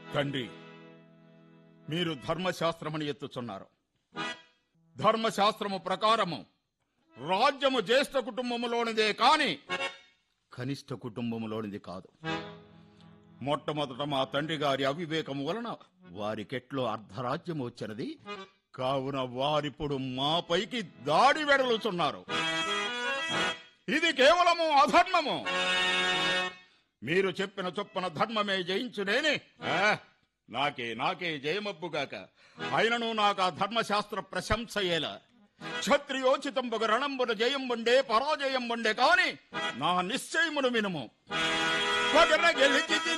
తండ్రి మీరు ధర్మశాస్త్రమని ఎత్తుచున్నారు ధర్మశాస్త్రము ప్రకారము రాజ్యము జ్యేష్ఠ కుటుంబములోనిదే కాని కనిష్ట కుటుంబములోనిది కాదు మొట్టమొదట మా తండ్రి గారి అవివేకము వలన వారికెట్లో అర్ధరాజ్యము వచ్చినది కావున వారిప్పుడు మాపైకి దాడి వెడలుచున్నారు ఇది కేవలము అధర్మము మీరు చెప్పిన చొప్పున ధర్మమే జయించునేని ఆ, నాకే నాకే జయమబ్బుగాక అయినను నాకు ఆ ధర్మశాస్త్ర ప్రశంసయేలా క్షత్రియోచితంబుగ రణంబున జయం ఉండే పరాజయం ఉండే కాని నా నిశ్చయమును వినుము పగన గెలిచి